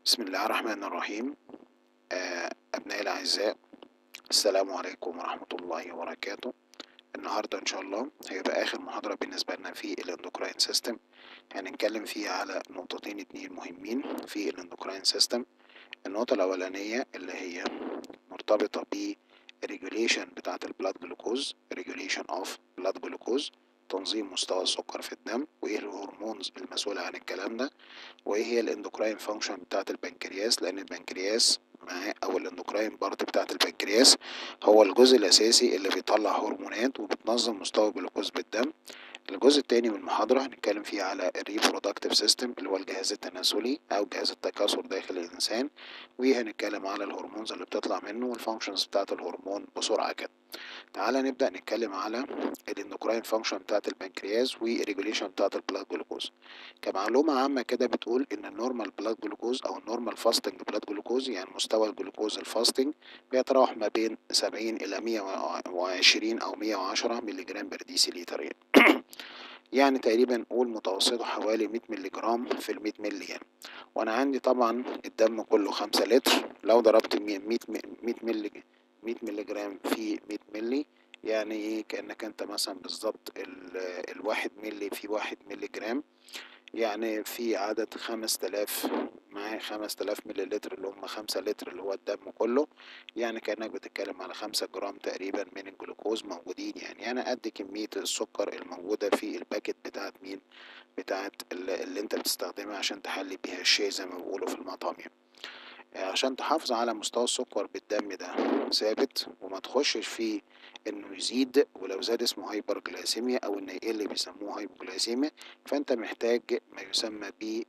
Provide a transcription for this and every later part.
بسم الله الرحمن الرحيم آه، أبنائي الأعزاء السلام عليكم ورحمة الله وبركاته النهاردة إن شاء الله هيبقى آخر محاضرة بالنسبة لنا في الاندوكراين سيستم هنتكلم فيها على نقطتين اتنين مهمين في الاندوكراين سيستم النقطة الأولانية اللي هي مرتبطة ب regulation بتاعة البلاد جلوكوز regulation of blood glucose تنظيم مستوى السكر في الدم وايه الهرمونز المسؤولة عن الكلام ده وايه هي الاندوكراين فانكشن بتاعة البنكرياس لان البنكرياس مع او الاندوكراين بارت بتاعة البنكرياس هو الجزء الاساسي اللي بيطلع هرمونات وبتنظم مستوى الجلوكوز بالدم الجزء التاني من المحاضرة هنتكلم فيه على الريبرودكتيف سيستم اللي هو الجهاز التناسلي أو جهاز التكاثر داخل الإنسان وهنتكلم على الهرمونز اللي بتطلع منه والفانكشنز بتاعة الهرمون بسرعة كده تعالى نبدأ نتكلم على الاندوكراين فانكشن بتاعة البنكرياس والريجوليشن بتاعة البلاد جلوكوز كمعلومة عامة كده بتقول إن النورمال بلاد جلوكوز أو النورمال فاستنج بلاد جلوكوز يعني مستوى الجلوكوز الفاستنج بيتراوح ما بين 70 إلى 120 أو 110 مللي جرام بر ديسيليتر يعني. يعني تقريبا قول متوسطه حوالي 100 مللي جرام في ال 100 مللي يعني وانا عندي طبعا الدم كله 5 لتر لو ضربت 100 100 مللي 100 مللي جرام في 100 مللي يعني ايه كانك انت مثلا بالظبط الواحد مللي في واحد مللي جرام يعني في عدد خمس تلاف معاه خمس تلاف ملي لتر اللي هم خمسة لتر اللي هو الدم كله يعني كأنك بتتكلم على خمسة جرام تقريبا من الجلوكوز موجودين يعني يعني قد كمية السكر الموجودة في الباكت بتاعت مين بتاعت اللي انت بتستخدمها عشان تحلي بيها الشاي زي ما بيقولوا في المطعم يعني. عشان تحافظ على مستوى السكر بالدم ده ثابت وما تخشش فيه انه يزيد ولو زاد اسمه هايبر جلايسيميا او انه يقل بيسموه هايبوجلايسيميا فانت محتاج ما يسمى ب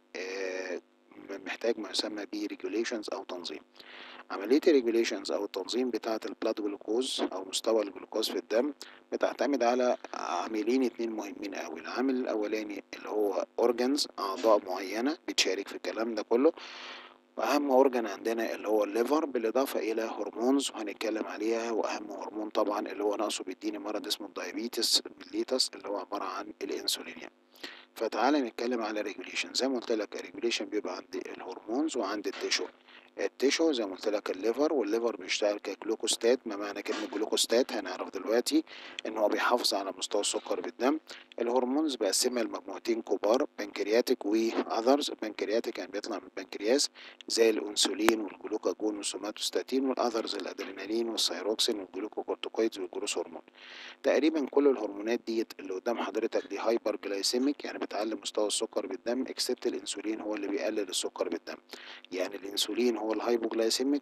محتاج ما يسمى ب regulations او تنظيم عملية الريجوليشنز او التنظيم بتاعة البلاد جلوكوز او مستوى الجلوكوز في الدم بتعتمد على عاملين اتنين مهمين اوي العامل الاولاني اللي هو اورجنز اعضاء معينة بتشارك في الكلام ده كله واهم اورجان عندنا اللي هو الليفر بالاضافه الى هرمونز وهنتكلم عليها واهم هرمون طبعا اللي هو ناقصه بيديني مرض اسمه الدايابيتس ميليتس اللي هو عباره عن الانسولين فتعالى نتكلم على ريجوليشن زي ما قلت لك الريجوليشن بيبقى عند الهرمونز وعند التيشو التيشو زي ما قلت لك الليفر والليفر بيشتغل كجلوكوستات ما معنى كلمة جلوكوستات هنعرف دلوقتي ان هو بيحافظ على مستوى السكر بالدم الهرمونز بقسمها لمجموعتين كبار بنكرياتيك واذرز البنكرياتيك يعني بيطلع من البنكرياس زي الانسولين والجلوكاجون والسوماتوستاتين والاذرز الادرينالين والثيروكسين والجلوكوكورتيكويدز والجلوس هرمون تقريبا كل الهرمونات ديت اللي قدام حضرتك دي هايبر جلايسيميك يعني بتعلي مستوى السكر بالدم اكسبت الانسولين هو اللي بيقلل السكر بالدم يعني الانسولين هو الهايبوجلايسيميك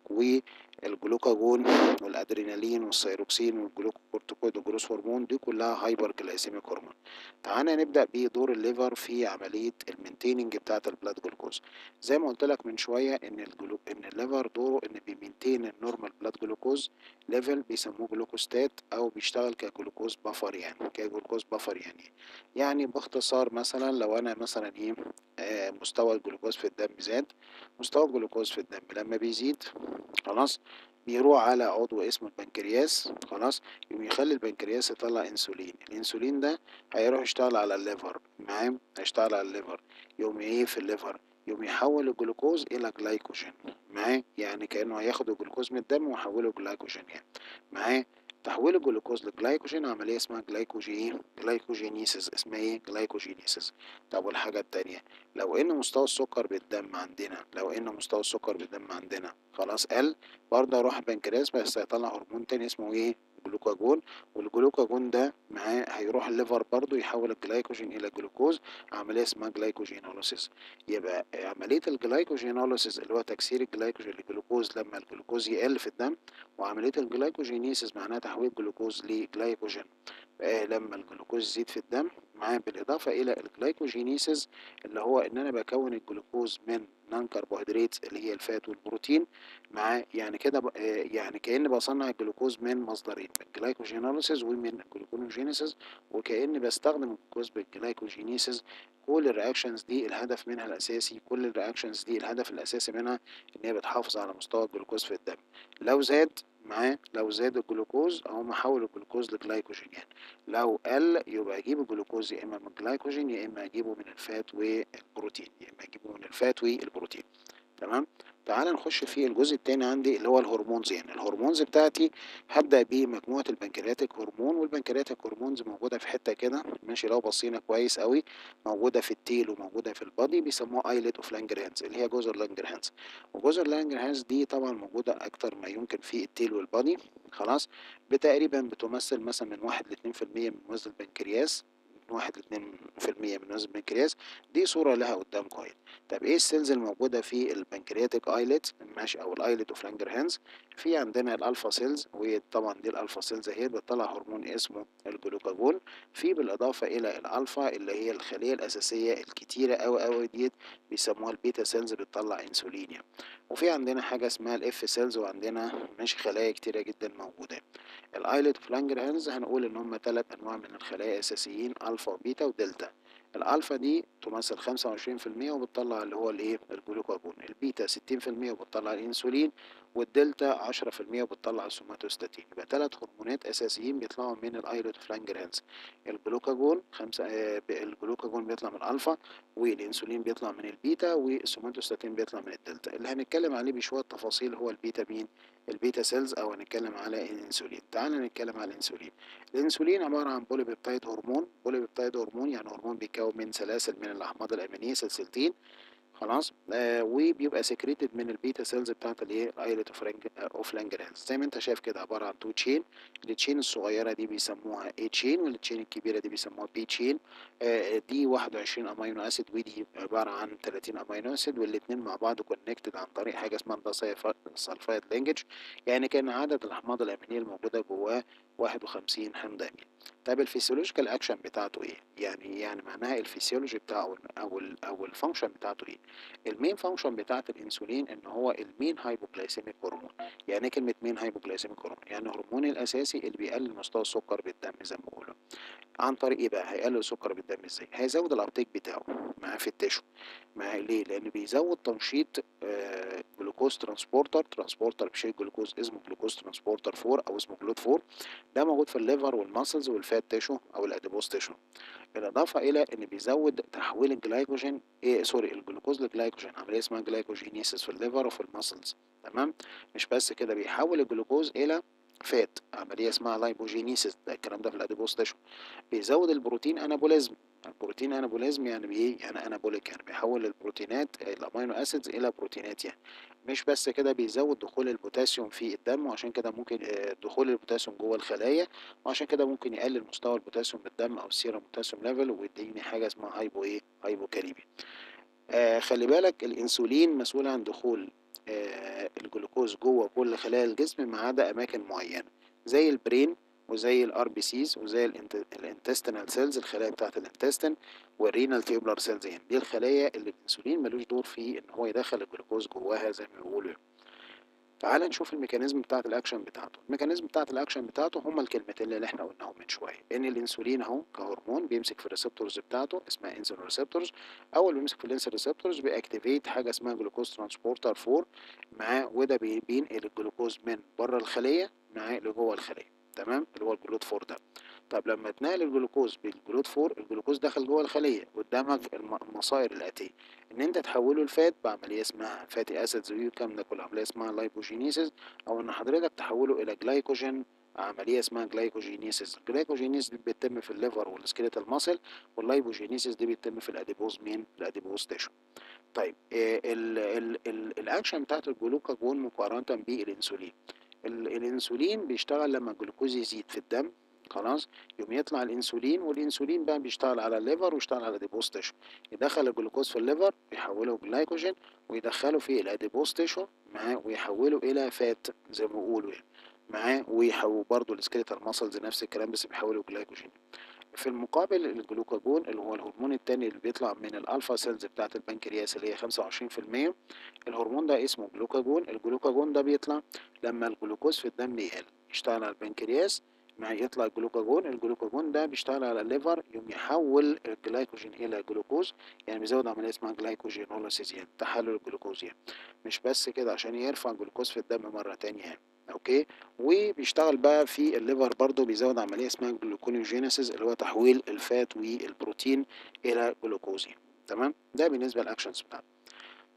والجلوكاجون والادرينالين والثيروكسين والجلوكوكورتيكويد والجلوس هرمون دي كلها هايبر جلايسيميك هرمون تعالى نبدا بدور الليفر في عمليه المينتيننج بتاعه البلاد جلوكوز زي ما قلت لك من شويه ان الجلو... ان الليفر دوره ان بيمينتين النورمال بلاد جلوكوز ليفل بيسموه جلوكوستات او بيشتغل كجلوكوز بفر يعني كجلوكوز بفر يعني يعني باختصار مثلا لو انا مثلا ايه آه مستوى الجلوكوز في الدم زاد مستوى الجلوكوز في الدم لما بيزيد خلاص بيروح على عضو اسمه البنكرياس خلاص يقوم يخلي البنكرياس يطلع انسولين الانسولين ده هيروح يشتغل على الليفر معاه هيشتغل على الليفر يقوم ايه في الليفر يقوم يحول الجلوكوز الى جلايكوجين معاه يعني كانه هياخد الجلوكوز من الدم ويحوله جلايكوجين يعني معاه تحويل الجلوكوز لجلايكوجين عملية اسمها جلايكوجين جلايكوجينيسيس اسمها ايه جلايكوجينيسيس طب والحاجة التانية لو ان مستوى السكر بالدم عندنا لو ان مستوى السكر بالدم عندنا خلاص قل برضه اروح البنكرياس بس هيطلع هرمون تاني اسمه ايه جلوكاجون والجلوكاجون ده معاه هيروح الليفر برضه يحول الجلايكوجين الى جلوكوز عمليه اسمها جلايكوجينوليسيس يبقى عمليه الجلايكوجينوليسيس اللي هو تكسير الجلايكوجين للجلوكوز لما الجلوكوز يقل في الدم وعمليه الجلايكوجينيسيس معناها تحويل جلوكوز لجلايكوجين لما الجلوكوز يزيد في الدم معاه بالاضافه الى الجلايكوجينيسيس اللي هو ان انا بكون الجلوكوز من نون كربوهيدرات اللي هي الفات والبروتين مع يعني كده يعني كأن بصنع الجلوكوز من مصدرين من الجلايكوجينوليسيس ومن الجلوكونوجينيسيس وكأن بستخدم الجلوكوز بالجلايكوجينيسيس كل الرياكشنز دي الهدف منها الأساسي كل الرياكشنز دي الهدف الأساسي منها إن هي بتحافظ على مستوى الجلوكوز في الدم لو زاد معاه لو زاد الجلوكوز اهو محول الجلوكوز لجلايكوجين يعني لو قل يبقى اجيب الجلوكوز يا اما من الجلايكوجين يا اما اجيبه من الفات والبروتين يا اما اجيبه من الفات والبروتين تمام تعال نخش في الجزء التاني عندي اللي هو الهرمونز يعني الهرمونز بتاعتي هبدأ بمجموعة البنكرياتيك هرمون والبنكرياتيك هرمونز موجودة في حتة كده ماشي لو بصينا كويس قوي موجودة في التيل وموجودة في البادي بيسموها ايلت اوف لانجرهانز اللي هي جزر لانجرهانز وجزر لانجرهانز دي طبعا موجودة أكتر ما يمكن في التيل والبادي خلاص بتقريبا بتمثل مثلا من واحد لاتنين في المية من وزن البنكرياس من واحد لاتنين في المية من وزن البنكرياس دي صورة لها قدامكم اهي طب ايه السيلز الموجودة في البنكرياتيك ايلت ماشي او الايلت اوف لانجرهانز في عندنا الالفا سيلز وطبعا دي الالفا سيلز اهي بتطلع هرمون اسمه الجلوكاجون في بالاضافة الى الالفا اللي هي الخلية الاساسية الكتيرة اوي اوي ديت بيسموها البيتا سيلز بتطلع انسولين يعني. وفي عندنا حاجة اسمها الاف سيلز وعندنا ماشي خلايا كتيرة جدا موجودة الايلت اوف لانجرهانز هنقول ان هم ثلاث انواع من الخلايا اساسيين الفا وبيتا ودلتا الالفا دي تمثل 25% وبتطلع اللي هو الايه الجلوكاجون البيتا 60% وبتطلع الانسولين والدلتا 10% وبتطلع السوماتوستاتين يبقى ثلاث هرمونات اساسيين بيطلعوا من الايلوت اوف لانجرهانز الجلوكاجون خمسة آه الجلوكاجون بيطلع من الالفا والانسولين بيطلع من البيتا والسوماتوستاتين بيطلع من الدلتا اللي هنتكلم عليه بشويه تفاصيل هو البيتا مين البيتا سيلز او هنتكلم على الانسولين تعال نتكلم على الانسولين الانسولين عباره عن بولي بيبتايد هرمون بولي بيبتايد هرمون يعني هرمون بيتكون من سلاسل من الاحماض الامينيه سلسلتين خلاص آه وبيبقى سكريتد من البيتا سيلز بتاعت الايه الايلت اوف لانجرهانز زي ما انت شايف كده عباره عن تو تشين التشين الصغيره دي بيسموها اي تشين والتشين الكبيره دي بيسموها بي تشين آه دي 21 امينو اسيد ودي عباره عن 30 امينو اسيد والاثنين مع بعض كونكتد عن طريق حاجه اسمها سلفايد لينجج يعني كان عدد الاحماض الامينيه الموجوده جواه 51 حمض امين طب الفسيولوجيكال اكشن بتاعته ايه يعني يعني معناها الفسيولوجي بتاعه او ال او الفانكشن بتاعته ايه المين فانكشن بتاعت الانسولين ان هو المين هايبوجلايسيميك هرمون يعني ايه كلمه مين هايبوجلايسيميك هرمون يعني الهرمون الاساسي اللي بيقلل مستوى السكر بالدم زي ما بيقولوا عن طريق ايه بقى هيقلل السكر بالدم ازاي هيزود الابتيك بتاعه معاه في التشو معاه ليه لان بيزود تنشيط آه جلوكوز ترانسبورتر ترانسبورتر بشيء جلوكوز اسمه جلوكوز ترانسبورتر 4 او اسمه جلوت 4 ده موجود في الليفر والماسلز والفات تيشو او الاديبوز تيشو بالاضافه الى ان بيزود تحويل الجلايكوجين ايه سوري الجلوكوز لجلايكوجين عمليه اسمها جلايكوجينيسيس في الليفر وفي الماسلز تمام مش بس كده بيحول الجلوكوز الى فات عمليه اسمها لايبوجينيسيس ده الكلام ده في الاديبوز تيشو بيزود البروتين انابوليزم البروتين انابوليزم يعني بايه يعني انابوليك يعني بيحول البروتينات الامينو اسيدز الى بروتينات يعني مش بس كده بيزود دخول البوتاسيوم في الدم وعشان كده ممكن دخول البوتاسيوم جوه الخلايا وعشان كده ممكن يقلل مستوى البوتاسيوم بالدم او السيرم بوتاسيوم ليفل ويديني حاجه اسمها هايبو ايه هايبوكاليميا آه خلي بالك الانسولين مسؤول عن دخول آه الجلوكوز جوه كل خلايا الجسم ما عدا اماكن معينه زي البرين وزي الار بي سيز وزي الانتستينال سيلز الخلايا بتاعه الانتستين والرينال تيوبلر سيلز يعني دي الخلايا اللي الانسولين ملوش دور في ان هو يدخل الجلوكوز جواها زي ما بيقولوا تعال نشوف الميكانيزم بتاعت الاكشن بتاعته الميكانيزم بتاعت الاكشن بتاعته هما الكلمتين اللي احنا قلناهم من شويه ان الانسولين اهو كهرمون بيمسك في الريسبتورز بتاعته اسمها انسولين ريسبتورز اول بيمسك في الانسولين ريسبتورز بيأكتيفيت حاجه اسمها جلوكوز ترانسبورتر 4 معاه وده بينقل الجلوكوز من بره الخليه معاه لجوه الخليه تمام اللي هو الجلوت 4 ده طب لما اتنقل الجلوكوز بالجلوت 4 الجلوكوز دخل جوه الخليه قدامك المصائر الاتيه ان انت تحوله لفات بعمليه اسمها فاتي اسيدز والكلام ده كله عمليه اسمها لايبوجينيسيس او ان حضرتك تحوله الى جلايكوجين عمليه اسمها جلايكوجينيسيس الجلايكوجينيسيس دي بتتم في الليفر والسكيليتال ماسل واللايبوجينيسيس دي بتتم في الاديبوز مين الاديبوز تيشو طيب ال ال ال الاكشن بتاعت الجلوكاجون مقارنه بالانسولين الانسولين بيشتغل لما الجلوكوز يزيد في الدم خلاص يقوم يطلع الانسولين والانسولين بقى بيشتغل على الليفر ويشتغل على الاديبوز تيشو يدخل الجلوكوز في الليفر ويحوله جلايكوجين ويدخله في الاديبوز تيشو معاه ويحوله الى فات زي ما بيقولوا يعني معاه ويحول برضه السكيليتال ماسلز نفس الكلام بس بيحوله جلايكوجين في المقابل الجلوكاجون اللي هو الهرمون التاني اللي بيطلع من الالفا سيلز بتاعه البنكرياس اللي هي 25% الهرمون ده اسمه جلوكاجون الجلوكاجون ده بيطلع لما الجلوكوز في الدم يقل يشتغل على البنكرياس مع يطلع الجلوكاجون الجلوكاجون ده بيشتغل على الليفر يقوم يحول الجلايكوجين الى جلوكوز يعني بيزود عمليه اسمها جلايكوجينوليسيس يعني تحلل الجلوكوز يعني مش بس كده عشان يرفع الجلوكوز في الدم مره تانية يعني اوكي وبيشتغل بقى في الليفر برضو بيزود عمليه اسمها جلوكونيوجينيسيس اللي هو تحويل الفات والبروتين الى جلوكوز تمام ده بالنسبه للاكشنز بتاعته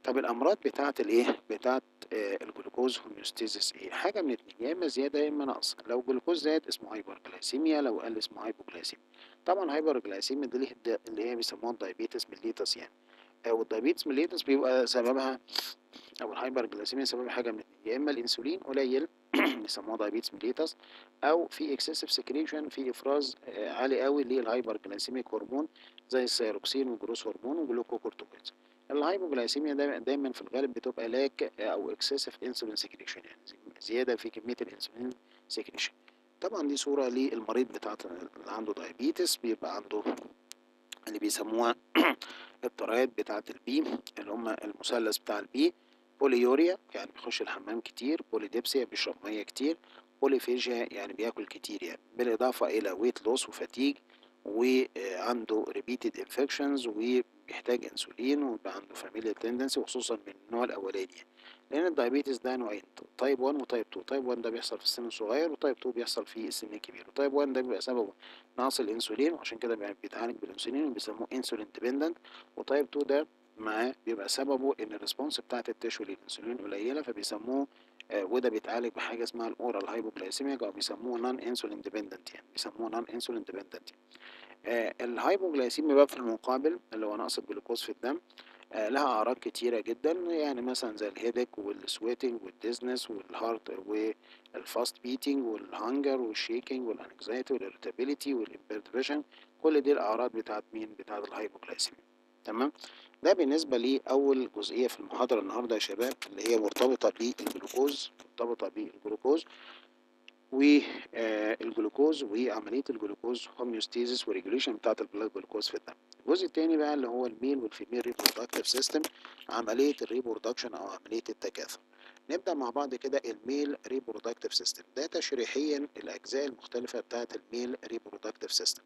طب الامراض بتاعه الايه بتاعه آه الجلوكوز هوميوستيزيس ايه حاجه من اتنين يا اما زياده يا اما نقص لو الجلوكوز زاد اسمه هايبرجلايسيميا لو قل اسمه هايبوجلايسيميا طبعا هايبرجلايسيميا دي اللي- اللي هي بيسموها الدايابيتس ميليتس يعني آه والدايابيتس ميليتس بيبقى سببها او الهايبرجلايسيميا سببها حاجه من اتنين يا اما الانسولين قليل بيسموها دايابيتس ميليتس او في اكسسيف سكريشن في افراز آه، عالي قوي للهايبرجلايسيميك هرمون زي السيروكسين والجروس هرمون والجلوكوكورتيكويدز الهايبوجلايسيميا دايما, دايما في الغالب بتبقى لاك او اكسسيف انسولين سكريشن يعني زياده في كميه الانسولين سكريشن طبعا دي صوره للمريض بتاع اللي عنده دايابيتس بيبقى عنده اللي بيسموها الطريات بتاعة البي اللي هم المثلث بتاع البي بوليوريا يعني بيخش الحمام كتير بوليديبسيا بيشرب ميه كتير بوليفيجيا يعني بياكل كتير يعني بالإضافة إلى ويت لوس وفاتيج وعنده ريبيتد انفكشنز وبيحتاج انسولين ويبقى عنده فاميليا تندنسي وخصوصا من النوع الاولاني يعني. لان الدايابيتس ده نوعين تايب 1 وتايب 2 تايب 1 ده بيحصل في السن الصغير وتايب 2 بيحصل في السن الكبير وتايب 1 ده بيبقى سببه نقص الانسولين وعشان كده بي- بيتعالج بالانسولين وبيسموه انسولين ديبندنت وتايب 2 ده معاه بيبقى سببه ان الريسبونس بتاعت التشو للانسولين قليله فبيسموه آه، وده بيتعالج بحاجه اسمها الاورال هايبوجلايسيميا او بيسموه نون انسولين ديبندنت يعني بيسموه نون انسولين ديبندنت آه، الهايبوجلايسيميا بقى في المقابل اللي هو نقص الجلوكوز في الدم آه، لها أعراض كتيرة جدا يعني مثلا زي الهيدك والسويتنج والديزنس والهارت والفاست بيتنج والهانجر والشيكنج والانكزايتي والاريتابيليتي والامبيرد فيجن كل دي الأعراض بتاعت مين بتاعت الهايبوجلايسيميا تمام ده بالنسبة لأول جزئية في المحاضرة النهاردة يا شباب اللي هي مرتبطة بالجلوكوز مرتبطة بالجلوكوز والجلوكوز وعملية الجلوكوز هوميوستيزيس وريجوليشن بتاعة البلاد جلوكوز في الدم الجزء التاني بقى اللي هو الميل والفيميل ريبرودكتيف سيستم عملية الريبرودكشن أو عملية التكاثر نبدأ مع بعض كده الميل ريبرودكتيف سيستم ده تشريحيا الأجزاء المختلفة بتاعة الميل ريبرودكتيف سيستم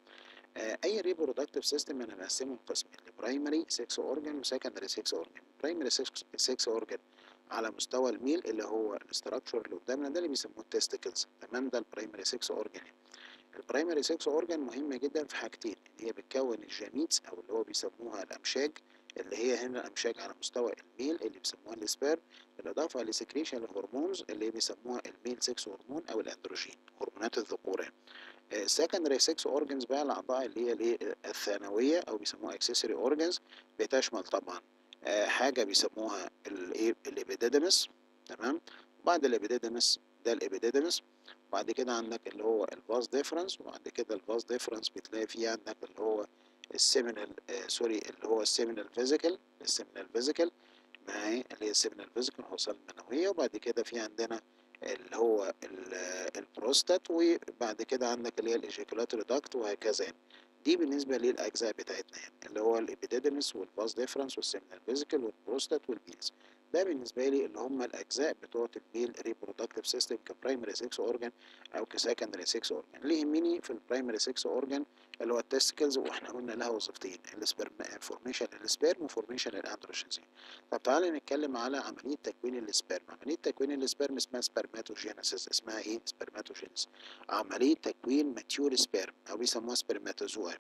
اي ريبرودكتيف سيستم انا بقسمه لقسمين برايمري 6 اورجان وسكندري 6 اورجان برايمري 6 اورجان على مستوى الميل اللي هو الاستراكشر اللي قدامنا ده اللي بيسموه التستيكلز تمام ده البرايمري 6 اورجان البرايمري 6 اورجان مهمه جدا في حاجتين اللي هي بتكون الجاميتس او اللي هو بيسموها الامشاج اللي هي هنا الامشاج على مستوى الميل اللي بيسموها السبيرم بالاضافه لسكريشن الهرمونز اللي بيسموها الميل 6 هرمون او الاندروجين هرمونات الذكوران سكندري 6 اورجنز بقى الاعضاء اللي هي الايه الثانويه او بيسموها اكسسوري اورجنز بتشمل طبعا آه، حاجه بيسموها الايه الابيديدمس تمام بعد الابيديدمس ده الابيديدمس بعد كده عندك اللي هو الفاز ديفرنس وبعد كده الفاز ديفرنس بتلاقي فيه عندك اللي هو السيمينال آه سوري اللي هو السيمينال فيزيكال السيمينال فيزيكال معايا اللي هي السيمينال فيزيكال الحصان المنوية وبعد كده في عندنا اللي هو ال- البروستات وبعد كده عندك اللي هي الايجيكولاتوري داكت وهكذا يعني دي بالنسبة للأجزاء بتاعتنا يعني اللي هو الإبيديدمس والباس ديفرنس والسيمينال فيزيكال والبروستات والبيلز ده بالنسبة لي اللي هم الأجزاء بتوع الميل ريبرودكتيف سيستم كبرايمري 6 أورجان أو كسكندري 6 أورجان اللي يهمني في البرايمري 6 أورجان اللي هو التستيكلز واحنا قلنا لها وظيفتين السبرم فورميشن للسبرم وفورميشن للأندروجينز طب تعالى نتكلم على عملية تكوين السبرم عملية تكوين السبرم اسمها سبرماتوجينيسيس اسمها ايه سبرماتوجينيسيس عملية تكوين ماتيور سبرم أو بيسموها سبرماتوزوا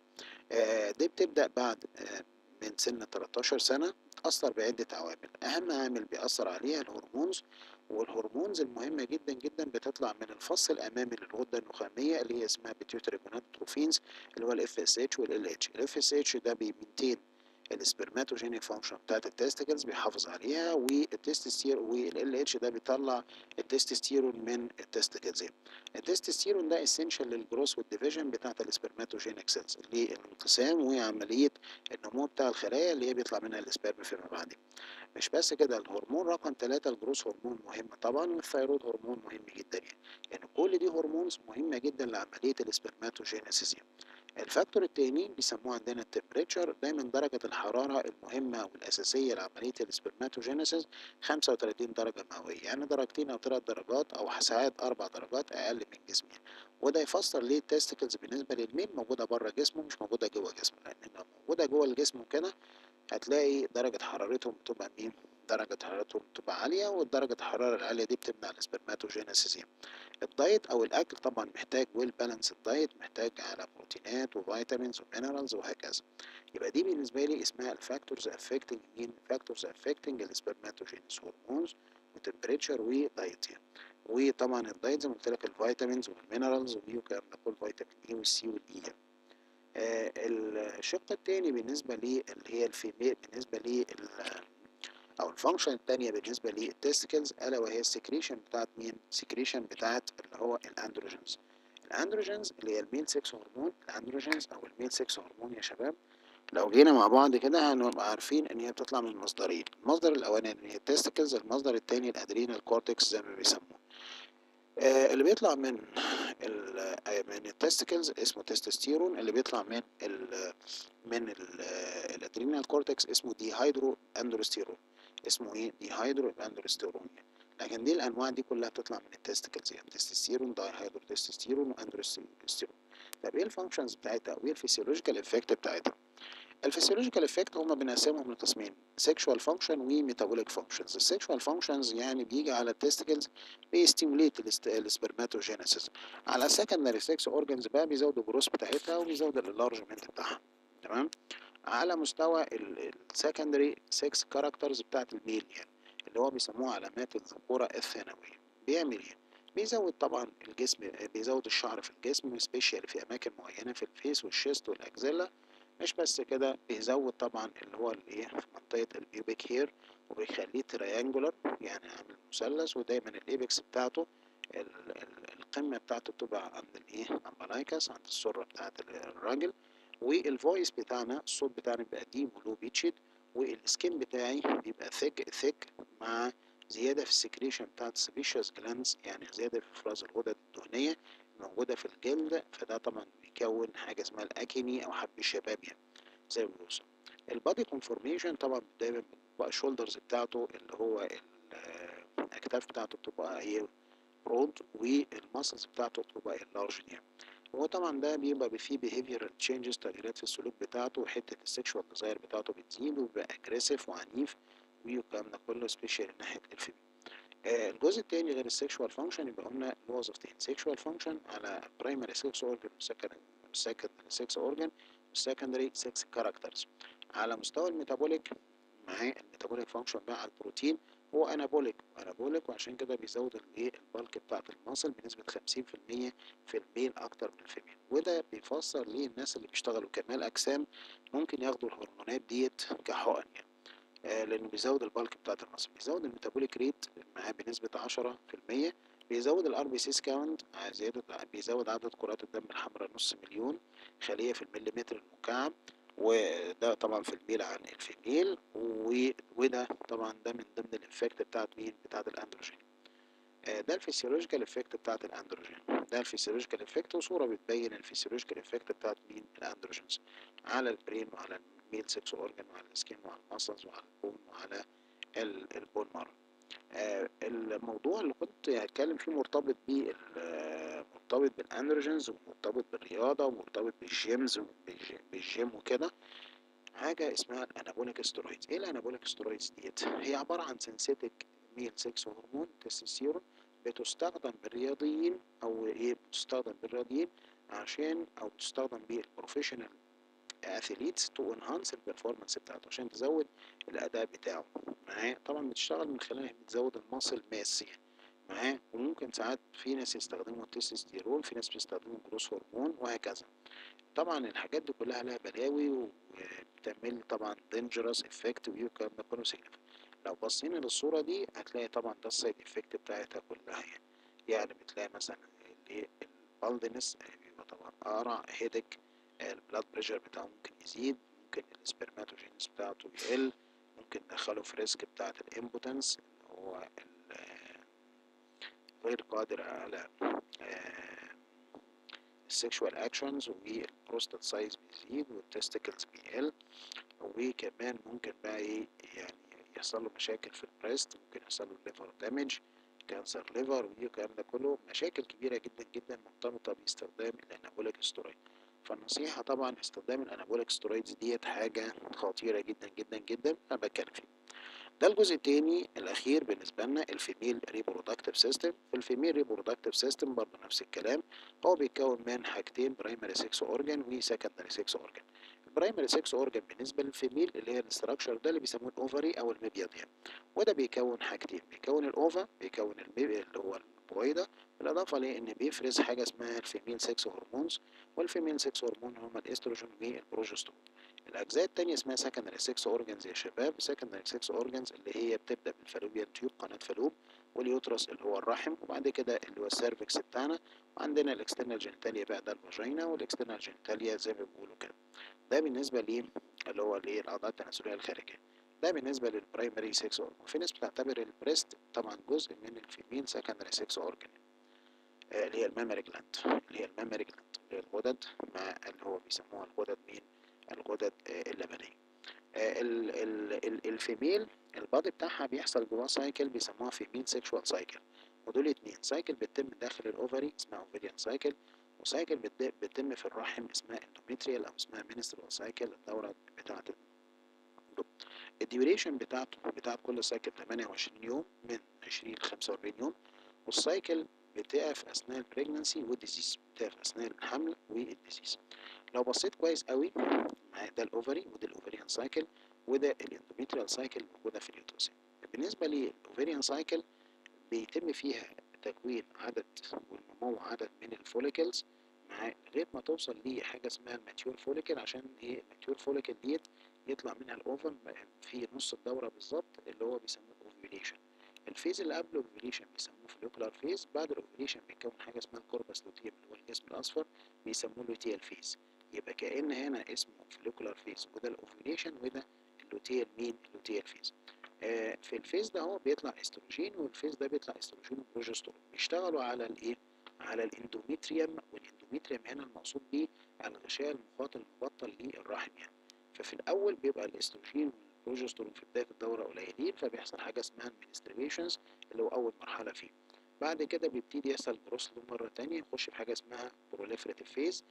آه دي بتبدأ بعد آه من سن 13 سنة تأثر بعدة عوامل أهم عامل بيأثر عليها الهرمونز والهرمونز المهمة جدا جدا بتطلع من الفص الأمامي للغدة النخامية اللي هي اسمها بيتيوتري جونادوتروفينز اللي هو الاف اس اتش والال اتش الاف اس اتش ده بيمنتين السبرماتوجينيك فانكشن بتاعت التستيكلز بيحافظ عليها والتستوستيرون والال اتش ده بيطلع التستوستيرون من التستيكلز التستوستيرون ده اسينشال للجروس والديفيجن بتاعت السبرماتوجينيك سيلز للانقسام وعمليه النمو بتاع الخلايا اللي هي بيطلع منها السبرم فيما بعد مش بس كده الهرمون رقم ثلاثة الجروس هرمون مهم طبعا والثيرويد هرمون مهم جدا يعني يعني كل دي هرمونز مهمة جدا لعملية السبرماتوجينيسيس الفاكتور التاني بيسموه عندنا التمبريتشر دايما درجة الحرارة المهمة والأساسية لعملية السبرماتوجينيسيس 35 درجة مئوية يعني درجتين أو ثلاث درجات أو ساعات أربع درجات أقل من جسمي وده يفسر ليه التستيكلز بالنسبة للميل موجودة بره جسمه مش موجودة جوه جسمه لأن لو موجودة جوه الجسم كده هتلاقي درجة حرارتهم بتبقى مين درجة حرارتهم تبقى عالية والدرجة الحرارة العالية دي بتمنع السبرماتوجينيسيس الدايت أو الأكل طبعا محتاج ويل بالانس الدايت محتاج على بروتينات وفيتامينز ومينرالز وهكذا يبقى دي بالنسبة لي اسمها الفاكتورز افكتنج مين فاكتورز افكتنج السبرماتوجينيس هرمونز وتمبريتشر ودايت يعني وطبعا الدايت زي ما قلت لك الفيتامينز والمينرالز والكلام ده كله فيتامين اي والسي والاي يعني. آه الشق التاني بالنسبة لي اللي هي الفيميل بالنسبة لي او الفانكشن التانية بالنسبة للتستكلز الا وهي السكريشن بتاعت مين؟ السكريشن بتاعت اللي هو الاندروجينز الاندروجينز اللي هي الميل سكس هرمون الاندروجينز او الميل سكس هرمون يا شباب لو جينا مع بعض كده هنبقى عارفين ان هي بتطلع من مصدرين المصدر الاولاني هي التستكلز المصدر التاني الادرينال كورتكس زي ما بيسموه آه اللي بيطلع من ال من التستكلز اسمه تستوستيرون اللي بيطلع من ال من الادرينال كورتكس اسمه دي هيدرو اندروستيرون اسمه ايه دي هيدرو اندروستيرون لكن دي الانواع دي كلها بتطلع من التستكلز يعني تستوستيرون داي هيدرو تستوستيرون واندروستيرون طب ايه الفانكشنز بتاعتها وايه الفسيولوجيكال افكت بتاعتها الفسيولوجيكال افكت هما بنقسمهم لقسمين سيكشوال فانكشن وميتابوليك فانكشنز السيكشوال فانكشنز يعني بيجي على التستكلز بيستيموليت السبرماتوجينيسيس على السكندري سكس اورجانز بقى بيزود الجروس بتاعتها وبيزود الالارجمنت بتاعها تمام على مستوى السكندري سكس كاركترز بتاعت الميل يعني اللي هو بيسموها علامات الذكوره الثانويه بيعمل ايه بيزود طبعا الجسم بيزود الشعر في الجسم سبيشال في اماكن معينه في الفيس والشيست والاكزيلا مش بس كده بيزود طبعا اللي هو الايه في منطقه البيوبيك هير وبيخليه تريانجولار يعني عامل مثلث ودايما الايبكس بتاعته ال ال القمه بتاعته بتبقى عند الايه امبلايكس عند السره بتاعت الراجل والفويس بتاعنا الصوت بتاعنا بيبقى ديب ولو بيتشد والسكين بتاعي بيبقى ثيك ثيك مع زياده في السكريشن بتاعت سبيشيوس جلانز يعني زياده في افراز الغدد الدهنيه موجوده في الجلد فده طبعا بيكون حاجه اسمها الاكني او حب الشباب يعني زي ما بيوصل البادي كونفورميشن طبعا دايما بقى الشولدرز بتاعته اللي هو الاكتاف بتاعته بتبقى هي برود والماسلز بتاعته بتبقى اللارج يعني هو طبعا ده بيبقى فيه behavioral changes تغييرات في السلوك بتاعته وحتة السكشوال ديزاير بتاعته بتزيد وبيبقى اجريسيف وعنيف والكلام ده كله سبيشال ناحية الفيميل آه الجزء التاني غير السكشوال فانكشن يبقى قلنا الوظيفتين سكشوال فانكشن على برايمري سكس اورجن وسكندري سكس اورجن والسكندري سكس كاركترز على مستوى الميتابوليك معاه الميتابوليك فانكشن بقى على البروتين هو انابوليك انابوليك وعشان كده بيزود الايه البلك بتاعت المصل بنسبه 50% في الميل اكتر من الفيميل وده بيفسر ليه الناس اللي بيشتغلوا كمال اجسام ممكن ياخدوا الهرمونات ديت كحقن يعني آه لانه بيزود البلك بتاعت المصل بيزود الميتابوليك ريت معاه بنسبه 10% بيزود الار بي سي كاونت زياده بيزود عدد كرات الدم الحمراء نص مليون خليه في المليمتر المكعب وده طبعا في الميل عن الفيميل وده طبعا ده من ضمن الافكت بتاعت مين بتاعت الاندروجين ده الفسيولوجيكال افكت بتاعت الاندروجين ده الفسيولوجيكال افكت وصوره بتبين الفسيولوجيكال افكت بتاعت مين الاندروجينز على البرين وعلى الميل سكس اورجان وعلى السكين وعلى الماسلز وعلى البون وعلى البون مارو آه الموضوع اللي كنت هتكلم فيه مرتبط بيه مرتبط بالاندروجينز ومرتبط بالرياضه ومرتبط بالجيمز بالجيم وكده حاجه اسمها الانابوليك ستيرويدز ايه الانابوليك ستيرويدز ديت هي عباره عن سينثيتك ميل سكس هرمون تستوستيرون بتستخدم بالرياضيين او ايه بتستخدم بالرياضيين عشان او بتستخدم بالبروفيشنال اثليتس تو انهانس البرفورمانس بتاعته عشان تزود الاداء بتاعه معاه طبعا بتشتغل من خلالها بتزود الماسل ماس يعني معاه وممكن ساعات في ناس يستخدموا التستوستيرون في ناس بيستخدموا جروس هرمون وهكذا طبعا الحاجات دي كلها لها بلاوي وبتعمل طبعا دينجرس افكت والكلام ده كله سيجنف لو بصينا للصورة دي هتلاقي طبعا ده السايد افكت بتاعتها كلها يعني يعني بتلاقي مثلا البالدنس بيبقى طبعا قرع هيدك البلاد بريشر بتاعه ممكن يزيد ممكن السبرماتوجينس بتاعته يقل ممكن ندخله في ريسك بتاعت الامبوتنس اللي هو غير قادر على السكشوال اكشنز والبروستات سايز بيزيد والتستيكلز بيقل وكمان ممكن بقى ايه يعني يحصل له مشاكل في البريست ممكن يحصل له ليفر دامج كانسر ليفر والكلام ده كله مشاكل كبيرة جدا جدا مرتبطة باستخدام الانابوليك سترويد فالنصيحة طبعا استخدام الانابوليك سترويدز ديت حاجة خطيرة جدا جدا جدا انا بتكلم فيه ده الجزء التاني الاخير بالنسبه لنا الفيميل ريبرودكتيف سيستم في الفيميل ريبرودكتيف سيستم برضه نفس الكلام هو بيتكون من حاجتين برايمري سكس اورجان وسكندري سكس اورجان البرايمري سكس اورجان بالنسبه للفيميل اللي هي الاستراكشر ده اللي بيسموه الاوفري او المبيض يعني وده بيكون حاجتين بيكون الاوفا بيكون المبيض اللي هو البويضه بالاضافه لان بيفرز حاجه اسمها الفيميل سكس هرمونز والفيميل سكس هرمون هما الاستروجين والبروجسترون الاجزاء التانية اسمها سكندري سكس اورجانز يا شباب سكندري سكس اورجانز اللي هي بتبدا بالفالوبيان تيوب قناه فالوب واليوترس اللي هو الرحم وبعد كده اللي هو السيرفكس بتاعنا وعندنا الاكسترنال جينيتاليا بقى ده الفاجينا والاكسترنال جينيتاليا زي ما بيقولوا كده ده بالنسبه ليه اللي هو ليه الاعضاء التناسليه الخارجيه ده بالنسبه للبرايمري سكس اورجان وفي ناس بتعتبر البريست طبعا جزء من الفيميل سكندري سكس اورجان اللي هي المامري جلاند اللي هي المامري جلاند اللي هي الغدد مع اللي هو بيسموها الغدد مين الغدد اللبنيه الفيميل البادي بتاعها بيحصل جواه سايكل بيسموها فيميل سيكشوال سايكل ودول اتنين سايكل بتتم داخل الاوفري اسمها اوفريان سايكل وسايكل بتتم في الرحم اسمها اندوميتريال او اسمها منسترال سايكل الدوره بتاعه الديوريشن بتاعته بتاعت كل سايكل 28 يوم من 20 ل 45 يوم والسايكل بتقف اثناء البريجنسي والديزيز بتقف اثناء الحمل والديزيز لو بصيت كويس قوي ده الاوفري وده الاوفريان سايكل وده الاندوميتريال سايكل موجوده في اليوترس بالنسبه للاوفريان سايكل بيتم فيها تكوين عدد والنمو عدد من الفوليكلز مع لغايه ما توصل لحاجه اسمها الماتيور فوليكل عشان ايه الماتيور فوليكل ديت يطلع منها الاوفن في نص الدوره بالظبط اللي هو بيسموه اوفيوليشن الفيز اللي قبل الاوفيوليشن بيسموه فوليكولار فيز بعد الاوفيوليشن بيتكون حاجه اسمها الكوربس لوتيم اللي هو الجسم الاصفر بيسموه لوتيال فيز يبقى كأن هنا اسمه فوليكولار فيز وده الاوفيوليشن وده اللوتيال مين اللوتيال فيز آه في الفيز ده هو بيطلع استروجين والفيز ده بيطلع استروجين وبروجسترون بيشتغلوا على الايه على الاندوميتريوم والاندوميتريوم هنا المقصود بيه الغشاء المخاط المبطل للرحم يعني ففي الاول بيبقى الاستروجين والبروجسترون في بدايه الدوره قليلين فبيحصل حاجه اسمها المنستريشنز اللي هو اول مرحله فيه بعد كده بيبتدي يحصل بروسلو مرة تانية يخش في حاجة اسمها بروليفريتيف فيز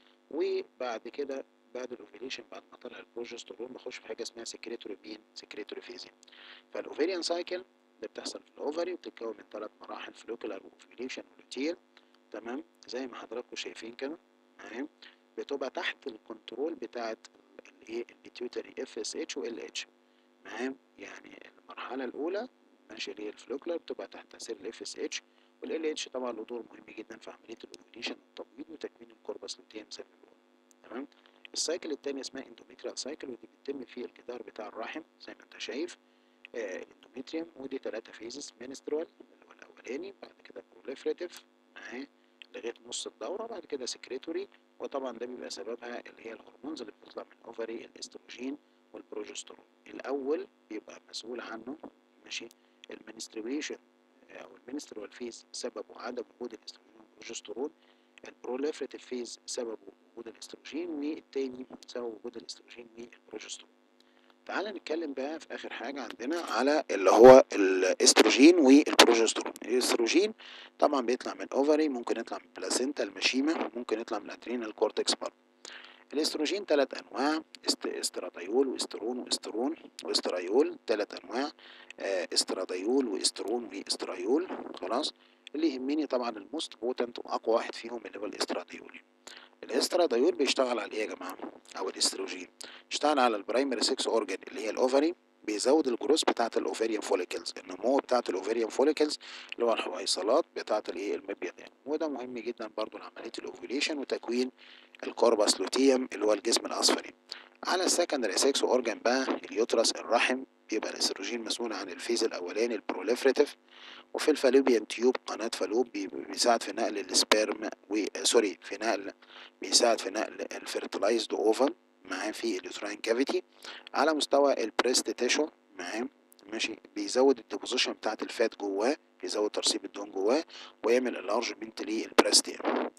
وبعد كده بعد الاوفيليشن بعد ما طلع البروجسترون بخش في حاجة اسمها سكريتوري بين سكريتوري فيز فالاوفيريان سايكل اللي بتحصل في الاوفري وبتتكون من ثلاث مراحل فلوكولار واوفيليشن ولوتيل تمام زي ما حضراتكم شايفين كده تمام بتبقى تحت الكنترول بتاعت الايه البيتيوتري اف اس اتش وال اتش تمام يعني المرحلة الأولى ماشي اللي هي الفلوكلر بتبقى تحت تأثير الاف اس اتش والال اتش طبعا له دور مهم جدا في عمليه الاوفيليشن والتبويض وتكوين الكوربس لوتيم زي ما بنقول تمام السايكل الثانيه اسمها اندوميتريال سايكل ودي بتتم في الجدار بتاع الرحم زي ما انت شايف آه الاندوميتريوم ودي ثلاثه فيزز منسترال اللي هو الاولاني بعد كده بروليفريتيف معاه لغايه نص الدوره بعد كده سكريتوري وطبعا ده بيبقى سببها اللي هي الهرمونز اللي بتطلع من الاوفري الاستروجين والبروجسترون الاول بيبقى مسؤول عنه ماشي المنستريشن او المنسترال فيز سببه عدم وجود الاستروجين والبروجسترون البروليفريتيف فيز سببه وجود الاستروجين والتاني سبب وجود الاستروجين والبروجسترون تعال نتكلم بقى في اخر حاجه عندنا على اللي هو الاستروجين والبروجسترون الاستروجين طبعا بيطلع من اوفري ممكن يطلع من بلاسينتا المشيمه ممكن يطلع من ادرينال كورتكس برضه الاستروجين ثلاث انواع است... استراديول واسترون واسترون واسترايول ثلاث انواع آه استراديول واسترون واسترايول خلاص اللي يهمني طبعا الموست بوتنت واقوى واحد فيهم اللي هو الاستراديول الاستراديول بيشتغل على ايه يا جماعه او الاستروجين بيشتغل على البرايمري 6 اورجان اللي هي الاوفري بيزود الجروس بتاعه الاوفريان فوليكلز النمو بتاعه الاوفريان فوليكلز اللي هو الحويصلات بتاعه الايه المبيض يعني وده مهم جدا برضو لعمليه الاوفيليشن وتكوين الكوربس لوتيوم اللي هو الجسم الاصفري على السكندري 6 اورجان بقى اليوترس الرحم بيبقى الاستروجين مسؤول عن الفيز الاولاني البروليفريتيف وفي الفالوبيان تيوب قناه فالوب بيساعد في نقل السبيرم و سوري في نقل بيساعد في نقل الفيرتلايزد اوفن معاه في اليوتراين كافيتي على مستوى البريست تيشو معاه ماشي بيزود الديبوزيشن بتاعت الفات جواه بيزود ترسيب الدهون جواه ويعمل انلارجمنت للبريست يعني.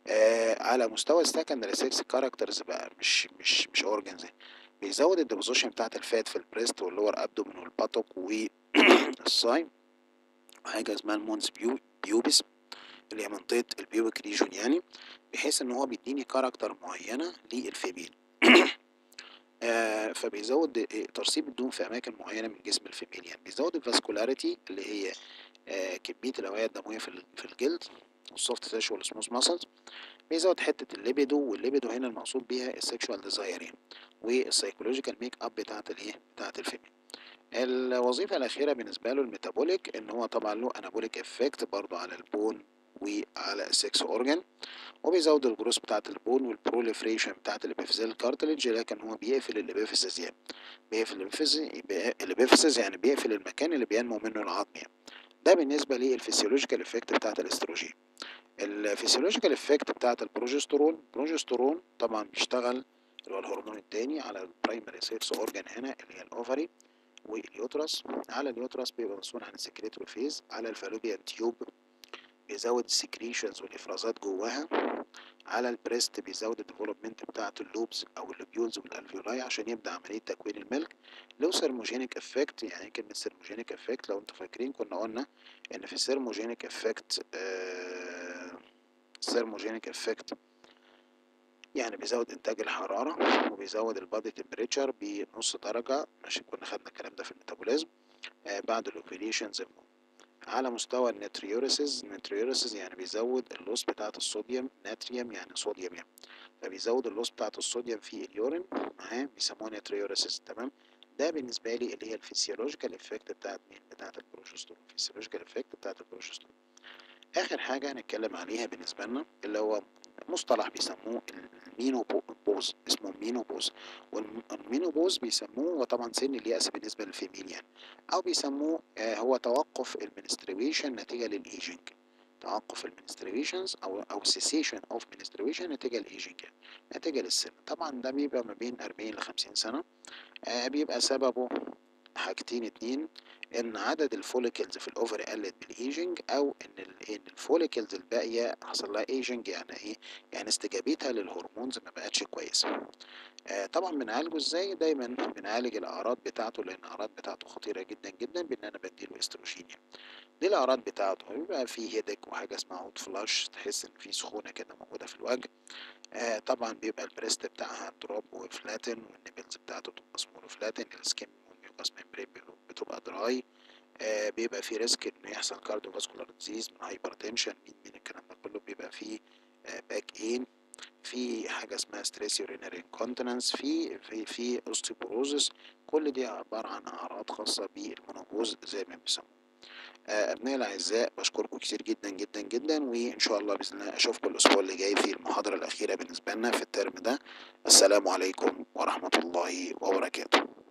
آه على مستوى السكندري 6 كاركترز بقى مش مش مش اورجنز بيزود الديبوزيشن بتاعت الفات في البريست واللور ابدومين والباتوك والصاي حاجه اسمها المونس بيو بيوبس اللي هي منطقه البيوبك ريجون يعني بحيث ان هو بيديني كاركتر معينه للفيميل آه فبيزود آه، ترسيب الدهون في اماكن معينه من جسم الفيميل يعني بيزود الفاسكولاريتي اللي هي آه كميه الاوعيه الدمويه في ال- في الجلد والسوفت تيشو والسموث ماسلز بيزود حته الليبيدو والليبيدو هنا المقصود بيها السكشوال ديزاير يعني والسايكولوجيكال ميك اب بتاعت الايه بتاعت الفيميل الوظيفة الأخيرة بالنسبة له الميتابوليك إن هو طبعا له أنابوليك إفكت برضه على البون وعلى السكس أورجان وبيزود الجروس بتاعة البون والبروليفريشن بتاعة الإبيفيزيال كارتليج لكن هو بيقفل الإبيفيسز يعني بيقفل الإبيفيز الإبيفيسز يعني بيقفل المكان اللي بينمو منه العظم يعني ده بالنسبة للفسيولوجيكال إفكت بتاعة الاستروجين الفسيولوجيكال إفكت بتاعة البروجسترون البروجسترون طبعا بيشتغل اللي هو الهرمون التاني على البرايمري سيكس أورجان هنا اللي هي الأوفري واليوترس على اليوترس بيبقى مسؤول عن السكريتوري فيز على الفالوبيان تيوب بيزود السكريشنز والافرازات جواها على البريست بيزود الديفلوبمنت بتاعه اللوبز او اللوبيولز والالفيولاي عشان يبدا عمليه تكوين الملك له سيرموجينيك افكت يعني كلمه سيرموجينيك افكت لو انتوا فاكرين كنا قلنا ان في سيرموجينيك افكت سيرموجينيك افكت يعني بيزود انتاج الحراره وبيزود البادي تمبريتشر بنص درجه ماشي كنا خدنا الكلام ده في الميتابوليزم آه بعد الاوفيليشنز على مستوى النتريوريسز النتريوريسز يعني بيزود اللوس بتاعة الصوديوم ناتريوم يعني صوديوم يعني فبيزود اللوس بتاعة الصوديوم في اليورين معاه بيسموها نتريوريسز تمام ده بالنسبة لي اللي هي الفسيولوجيكال افكت بتاعت مين بتاعت البروجسترون الفسيولوجيكال افكت بتاعت البروجسترون اخر حاجة هنتكلم عليها بالنسبة لنا اللي هو مصطلح بيسموه المينوبوز اسمه مينوبوز والمينوبوز بيسموه هو طبعا سن اليأس بالنسبة للفيميل يعني أو بيسموه آه هو توقف المنستريشن نتيجة للإيجينج توقف المنستريشنز أو أو cessation اوف menstruation نتيجة للإيجينج يعني نتيجة للسن طبعا ده بيبقى ما بين 40 ل 50 سنة آه بيبقى سببه حاجتين اتنين ان عدد الفوليكلز في الاوفري قلت بالايجنج او ان ال ان الفوليكلز الباقيه حصل لها ايجنج يعني ايه يعني استجابتها للهرمونز ما بقتش كويسه آه طبعا بنعالجه ازاي دايما بنعالج الاعراض بتاعته لان الاعراض بتاعته خطيره جدا جدا بان انا بديله استروجين يعني. دي الاعراض بتاعته بيبقى فيه هيدك وحاجه اسمها هوت فلاش تحس ان في سخونه كده موجوده في الوجه آه طبعا بيبقى البريست بتاعها دروب وفلاتن والنبلز بتاعته تبقى سمول وفلاتن السكين والميوكاس ممبرين بتبقى دراي آه بيبقى في ريسك انه يحصل كارديو فاسكولار ديزيز من هايبر تنشن من من الكلام ده كله بيبقى فيه آه باك ان في حاجه اسمها ستريس يورينري انكونتيننس في في في اوستيوبوروزس كل دي عباره عن اعراض خاصه بالمنوبوز زي ما بيسموه آه ابنائي الاعزاء بشكركم كتير جدا جدا جدا وان شاء الله باذن الله اشوفكم الاسبوع اللي جاي في المحاضره الاخيره بالنسبه لنا في الترم ده السلام عليكم ورحمه الله وبركاته